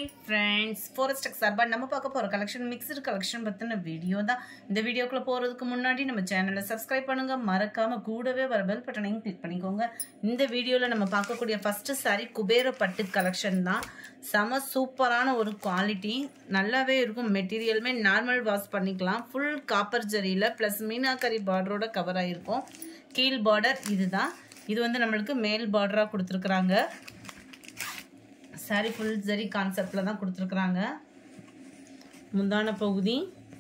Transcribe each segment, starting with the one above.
friends forest சார்பாக நம்ம பார்க்க போகிற கலெக்ஷன் மிக்சடு கலெக்ஷன் பற்றின வீடியோ தான் இந்த வீடியோக்குள்ளே போகிறதுக்கு முன்னாடி நம்ம சேனலை சப்ஸ்கிரைப் பண்ணுங்கள் மறக்காமல் கூடவே வர பெல் பட்டனையும் கிளிக் பண்ணிக்கோங்க இந்த வீடியோவில் நம்ம பார்க்கக்கூடிய ஃபஸ்ட்டு சாரி குபேர பட்டு கலெக்ஷன் தான் செம சூப்பரான ஒரு குவாலிட்டி நல்லாவே இருக்கும் மெட்டீரியலுமே நார்மல் வாஷ் பண்ணிக்கலாம் ஃபுல் காப்பர் ஜரியில் ப்ளஸ் மீனாக்கரி பார்டரோட கவர் ஆகிருக்கும் கீழ் பார்டர் இதுதான் இது வந்து நம்மளுக்கு மேல் பார்டராக கொடுத்துருக்குறாங்க சாரி ஃபுல் ஜரி கான்செப்டில் தான் கொடுத்துருக்குறாங்க முந்தான பகுதி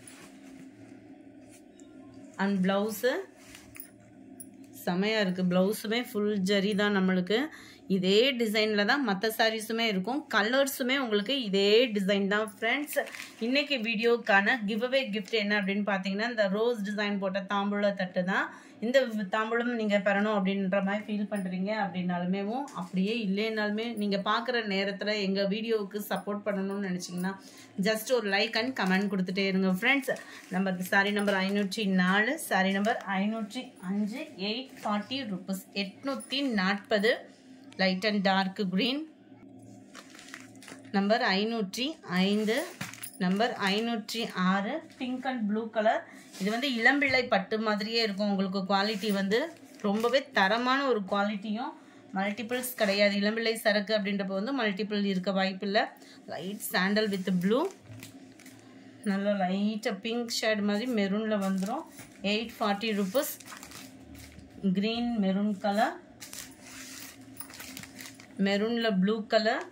அண்ட் ப்ளவுஸு செமையாக இருக்குது ப்ளவுஸுமே ஃபுல் ஜரி தான் நம்மளுக்கு இதே டிசைனில் தான் மற்ற சாரீஸுமே இருக்கும் கலர்ஸுமே உங்களுக்கு இதே டிசைன் தான் ஃப்ரெண்ட்ஸ் இன்றைக்கி வீடியோக்கான கிவ் அவே கிஃப்ட் என்ன அப்படின்னு பார்த்தீங்கன்னா இந்த ரோஸ் டிசைன் போட்ட தாம்பூல தட்டு தான் இந்த தாம்பூலம் நீங்கள் பெறணும் அப்படின்ற மாதிரி ஃபீல் பண்ணுறீங்க அப்படின்னாலுமேவும் அப்படியே இல்லைனாலுமே நீங்கள் பார்க்குற நேரத்தில் எங்கள் வீடியோவுக்கு சப்போர்ட் பண்ணணும்னு நினச்சிங்கன்னா ஜஸ்ட் ஒரு லைக் அண்ட் கமெண்ட் கொடுத்துட்டே இருங்க ஃப்ரெண்ட்ஸ் நம்பர் சாரி நம்பர் ஐநூற்றி நாலு சாரி நம்பர் ஐநூற்றி அஞ்சு எயிட் ஃபார்ட்டி ருபீஸ் எட்நூற்றி நாற்பது light and dark green number ஐநூற்றி ஐந்து நம்பர் ஐநூற்றி ஆறு பிங்க் அண்ட் ப்ளூ கலர் இது வந்து இளம்பிள்ளை பட்டு மாதிரியே இருக்கும் உங்களுக்கு குவாலிட்டி வந்து ரொம்பவே தரமான ஒரு குவாலிட்டியும் மல்டிபிள்ஸ் கிடையாது இளம்பிள்ளை சரக்கு அப்படின்றப்ப வந்து மல்டிபிள் இருக்க வாய்ப்பில்லை லைட் சாண்டல் வித் ப்ளூ நல்லா லைட்டாக பிங்க் ஷேட் மாதிரி மெரூனில் வந்துடும் eight forty rupees green maroon colour மெரூனில் blue colour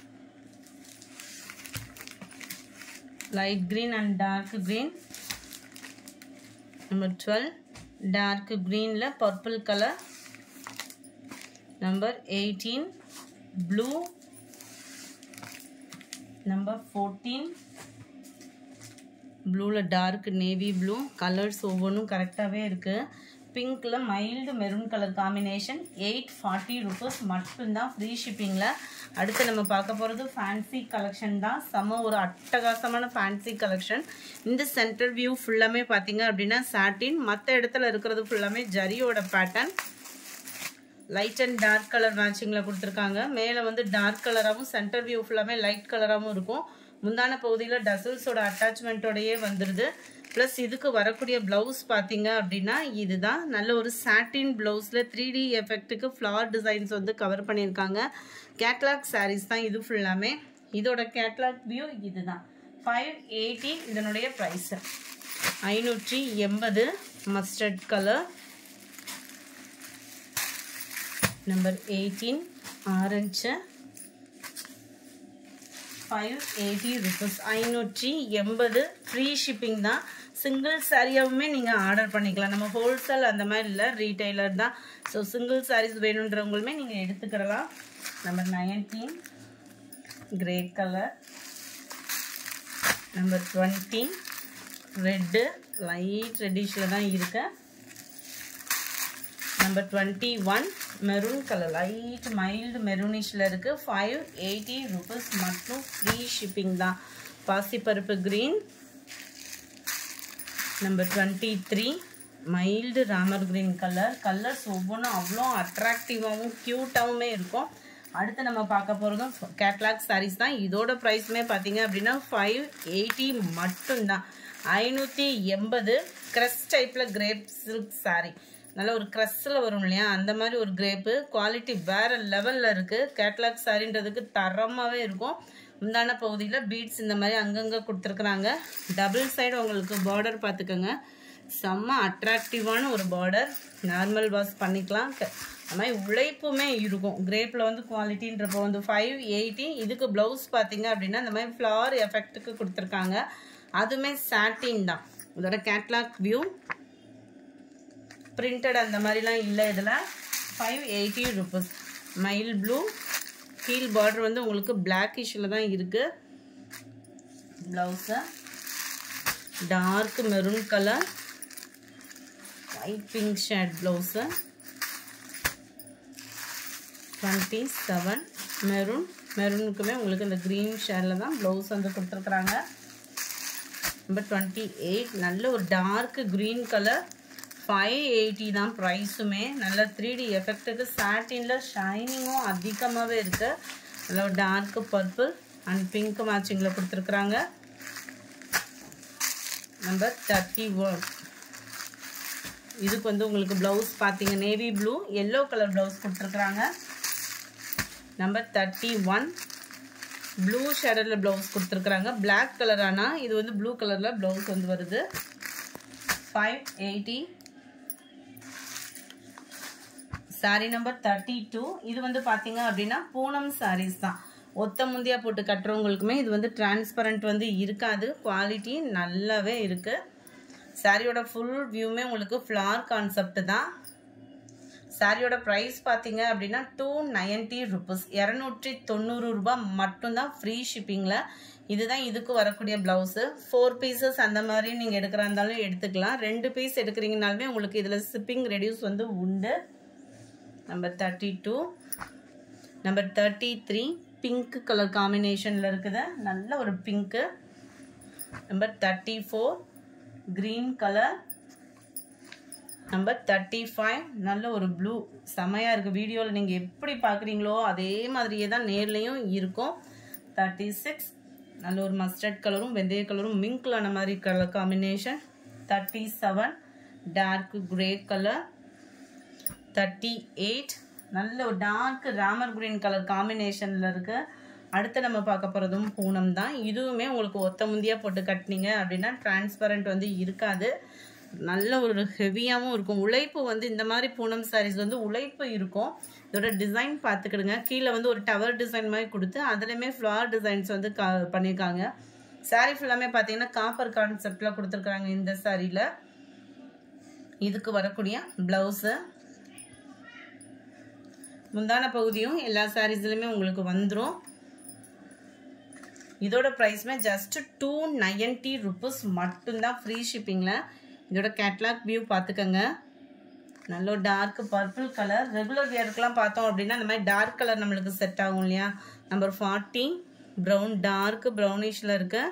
light green and dark green number 12 dark green la purple color number 18 blue number 14 ப்ளூவில் டார்க் நேவி ப்ளூ கலர்ஸ் ஒவ்வொன்றும் கரெக்டாகவே இருக்குது பிங்க்கில் mild maroon colour combination eight forty rupees மட்டும்தான் free ஷிப்பிங்கில் அடுத்து நம்ம பார்க்க போகிறது ஃபேன்சி கலெக்ஷன் தான் செம ஒரு அட்டகாசமான ஃபேன்சி கலெக்ஷன் இந்த சென்டர் வியூ ஃபுல்லாமே பார்த்தீங்க அப்படின்னா சாட்டின் மற்ற இடத்துல இருக்கிறது ஃபுல்லாமே ஜரியோட pattern light and dark colour மேட்சிங்கில் கொடுத்துருக்காங்க மேலே வந்து டார்க் கலராகவும் சென்டர் வியூ ஃபுல்லாமே லைட் கலராகவும் இருக்கும் முந்தான பகுதியில் டசல்ஸோட அட்டாச்மெண்ட்டோடையே வந்துடுது ப்ளஸ் இதுக்கு வரக்கூடிய ப்ளவுஸ் பார்த்தீங்க அப்படின்னா இதுதான் நல்ல ஒரு சாட்டின் ப்ளவுஸில் த்ரீ டி எஃபெக்ட்டுக்கு ஃப்ளவர் டிசைன்ஸ் வந்து கவர் பண்ணியிருக்காங்க கேட்லாக் சாரீஸ் தான் இது ஃபுல்லாமே இதோட கேட்லாக் வியூ இதுதான் ஃபைவ் எயிட்டி இதனுடைய ப்ரைஸு ஐநூற்றி எண்பது mustard colour number eighteen orange five eighty rupees ஐநூற்றி எண்பது ஃப்ரீ ஷிப்பிங் தான் சிங்கிள் சாரியாவுமே நீங்கள் ஆர்டர் பண்ணிக்கலாம் நம்ம ஹோல்சேல் அந்த மாதிரி இல்லை ரீட்டைலர் தான் ஸோ சிங்கிள் சாரீஸ் வேணுன்றவங்களுமே நீங்கள் எடுத்துக்கிடலாம் number nineteen grey colour number twenty red light ரெட்டிஷில் தான் இருக்கு number twenty one maroon colour light mild மெரூனிஷில் இருக்குது ஃபைவ் எயிட்டி ருபீஸ் மட்டும் ஃப்ரீ ஷிப்பிங் தான் பாசிப்பருப்பு green number twenty three mild ராமர் க்ரீன் கலர் கலர்ஸ் ஒவ்வொன்றும் அவ்வளோ அட்ராக்டிவாகவும் க்யூட்டாகவுமே இருக்கும் அடுத்து நம்ம பார்க்க போகிறதும் கேட்லாக் சாரீஸ் தான் இதோட ப்ரைஸுமே பார்த்தீங்க அப்படின்னா ஃபைவ் எயிட்டி மட்டும்தான் ஐநூற்றி எண்பது க்ரஸ் டைப்பில் கிரேப் சில்க் சாரீ நல்ல ஒரு க்ரஸ்ஸில் வரும் இல்லையா அந்த மாதிரி ஒரு கிரேப்பு குவாலிட்டி வேறு லெவலில் இருக்குது கேட்லாக் சாரின்றதுக்கு தரமாகவே இருக்கும் முந்தான பகுதியில் பீட்ஸ் இந்த மாதிரி அங்கங்கே கொடுத்துருக்குறாங்க டபுள் சைடு உங்களுக்கு பார்டர் பார்த்துக்கோங்க செம்ம அட்ராக்டிவான ஒரு பார்டர் நார்மல் வாஷ் பண்ணிக்கலாம் அது மாதிரி உழைப்புமே இருக்கும் கிரேப்பில் வந்து குவாலிட்டின்றப்போ வந்து ஃபைவ் எயிட்டி இதுக்கு ப்ளவுஸ் பார்த்தீங்க அப்படின்னா இந்த மாதிரி ஃப்ளவர் எஃபெக்ட்டுக்கு கொடுத்துருக்காங்க அதுவுமே சாட்டின் தான் இதோட கேட்லாக் வியூ பிரிண்டட் அந்த மாதிரிலாம் இல்லை இதில் five eighty rupees mild blue கீழ் பார்டர் வந்து உங்களுக்கு பிளாக்கிஷில் தான் இருக்குது blouse dark maroon colour white pink shade blouse twenty seven maroon மெரூனுக்குமே உங்களுக்கு இந்த க்ரீன் ஷேடில் தான் ப்ளவுஸ் வந்து கொடுத்துருக்குறாங்க நம்பர் டுவெண்ட்டி எயிட் நல்ல ஒரு dark green colour five eighty தான் ப்ரைஸுமே நல்ல த்ரீ டி எஃபெக்ட்டுக்கு சாட்டினில் ஷைனிங்கும் அதிகமாகவே இருக்குது நல்ல டார்க்கு பர்பிள் அண்ட் பிங்க் மேட்சிங்கில் கொடுத்துருக்குறாங்க நம்பர் தேர்ட்டி ஒன் இதுக்கு வந்து உங்களுக்கு ப்ளவுஸ் பார்த்தீங்க navy blue yellow colour blouse கொடுத்துருக்குறாங்க நம்பர் தேர்ட்டி ஒன் ப்ளூ ஷேடரில் ப்ளவுஸ் கொடுத்துருக்குறாங்க பிளாக் கலர் ஆனால் இது வந்து ப்ளூ கலரில் ப்ளவுஸ் வந்து வருது five eighty sari number thirty two இது வந்து பார்த்தீங்க அப்படின்னா பூனம் சாரீஸ் தான் ஒத்த முந்தியா போட்டு கட்டுறவங்களுக்குமே இது வந்து டிரான்ஸ்பரண்ட் வந்து இருக்காது குவாலிட்டி நல்லாவே இருக்குது சாரியோட ஃபுல் வியூமே உங்களுக்கு ஃப்ளார் கான்செப்ட் தான் சாரியோட ப்ரைஸ் பார்த்தீங்க அப்படின்னா டூ நைன்ட்டி ருபீஸ் இரநூற்றி தொண்ணூறு ரூபாய் மட்டும்தான் ஃப்ரீ ஷிப்பிங்கில் இதுதான் இதுக்கு வரக்கூடிய ப்ளவுஸு ஃபோர் பீசஸ் அந்த மாதிரி நீங்கள் எடுக்கிறா இருந்தாலும் எடுத்துக்கலாம் ரெண்டு பீஸ் எடுக்கிறீங்கனாலுமே உங்களுக்கு இதில் ஷிப்பிங் ரெடியூஸ் வந்து உண்டு number thirty two number thirty three pink colour காம்பினேஷனில் இருக்குது நல்ல ஒரு pink number thirty four green colour number thirty five நல்ல ஒரு ப்ளூ செமையாக இருக்குது வீடியோவில் நீங்கள் எப்படி பார்க்குறீங்களோ அதே மாதிரியே தான் நேர்லேயும் இருக்கும் தேர்ட்டி சிக்ஸ் நல்ல ஒரு மஸ்டர்ட் கலரும் வெந்தய கலரும் மிங்க்லான மாதிரி colour combination thirty seven dark grey colour thirty eight நல்ல ஒரு டார்க் ராமர் கிரீன் கலர் காம்பினேஷனில் இருக்குது அடுத்து நம்ம பார்க்க போகிறதும் பூனம் தான் இதுவுமே உங்களுக்கு ஒத்த முந்தியாக போட்டு கட்டினீங்க அப்படின்னா டிரான்ஸ்பரண்ட் வந்து இருக்காது நல்ல ஒரு ஹெவியாகவும் இருக்கும் உழைப்பு வந்து இந்த மாதிரி பூனம் சாரீஸ் வந்து உழைப்பு இருக்கும் இதோட டிசைன் பார்த்துக்கிடுங்க கீழே வந்து ஒரு டவர் டிசைன் மாதிரி கொடுத்து அதுலேயுமே ஃப்ளார் டிசைன்ஸ் வந்து கா பண்ணியிருக்காங்க சாரீ ஃபுல்லாமே பார்த்தீங்கன்னா காப்பர் கான்செப்டில் கொடுத்துருக்குறாங்க இந்த சாரியில் இதுக்கு வரக்கூடிய ப்ளவுஸு முந்தான பகுதியும் எல்லா சாரீஸ்லையுமே உங்களுக்கு வந்துடும் இதோட ப்ரைஸ்மே ஜஸ்ட் டூ நைன்ட்டி ருபீஸ் மட்டும்தான் ஃப்ரீ ஷிப்பிங்கில் இதோட கேட்லாக் வியூ பார்த்துக்கோங்க நல்ல ஒரு டார்க் பர்பிள் கலர் ரெகுலர் வியருக்குலாம் பார்த்தோம் அப்படின்னா இந்த மாதிரி டார்க் கலர் நம்மளுக்கு செட் ஆகும் இல்லையா நம்பர் ஃபார்ட்டி ப்ரௌன் டார்க் ப்ரௌனிஷில் இருக்கு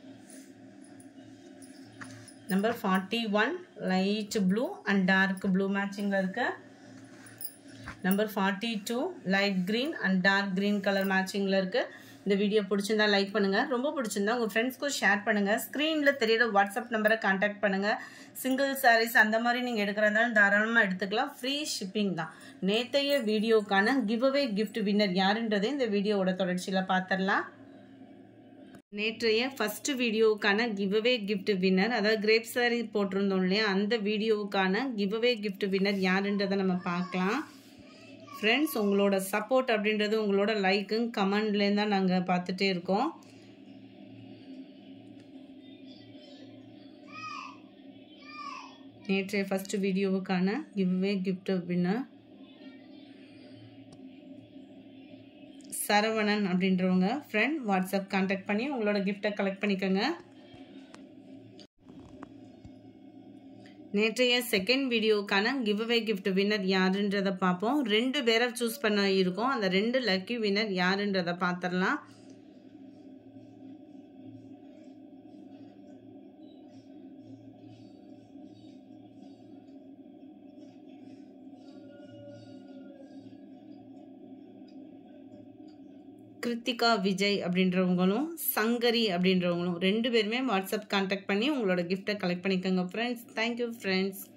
number forty one light blue and dark blue மேட்சிங்கில் இருக்கு number forty two light green and dark green colour மேட்சிங்கில் இருக்குது இந்த வீடியோ பிடிச்சிருந்தா லைக் பண்ணுங்கள் ரொம்ப பிடிச்சிருந்தா உங்கள் ஃப்ரெண்ட்ஸ்க்கும் ஷேர் பண்ணுங்கள் ஸ்க்ரீனில் தெரியிற வாட்ஸ்அப் நம்பரை கான்டாக்ட் பண்ணுங்கள் சிங்கிள் சாரீஸ் அந்த மாதிரி நீங்கள் எடுக்கிறதாலும் தாராளமாக எடுத்துக்கலாம் ஃப்ரீ ஷிப்பிங் தான் நேற்றைய வீடியோக்கான கிவ் அவே கிஃப்ட் வின்னர் யாருன்றதை இந்த வீடியோவோட தொடர்ச்சியில் பார்த்துடலாம் நேற்றைய ஃபஸ்ட்டு வீடியோவுக்கான கிவ்அவே கிஃப்ட் வின்னர் அதாவது கிரேப் சாரி போட்டிருந்தோம் இல்லையா அந்த வீடியோவுக்கான கிவ்அவே கிஃப்ட் வின்னர் யாருன்றதை நம்ம பார்க்கலாம் ஃப்ரெண்ட்ஸ் உங்களோட சப்போர்ட் அப்படின்றது உங்களோட லைக்கும் கமெண்ட்லேருந்து தான் நாங்கள் பார்த்துட்டே இருக்கோம் நேற்றைய ஃபஸ்ட்டு வீடியோவுக்கான கிவ்வே கிஃப்ட் வின்னர் சரவணன் அப்படின்றவங்க ஃப்ரெண்ட் வாட்ஸ்அப் கான்டாக்ட் பண்ணி உங்களோட கிஃப்டை கலெக்ட் பண்ணிக்கோங்க நேற்றைய செகண்ட் வீடியோக்கான கிவ் அவே கிஃப்ட் வின்னர் யாருன்றதை பார்ப்போம் ரெண்டு பேரை சூஸ் பண்ண இருக்கோம் அந்த ரெண்டு லக்கி வின்னர் யாருன்றதை பார்த்துடலாம் கிருத்திகா விஜய் அப்படின்றவங்களும் சங்கரி அப்படின்றவங்களும் ரெண்டு பேருமே வாட்ஸ்அப் கான்டாக்ட் பண்ணி உங்களோட கிஃப்ட்டை கலெக்ட் பண்ணிக்கோங்க ஃப்ரெண்ட்ஸ் தேங்க்யூ ஃப்ரெண்ட்ஸ்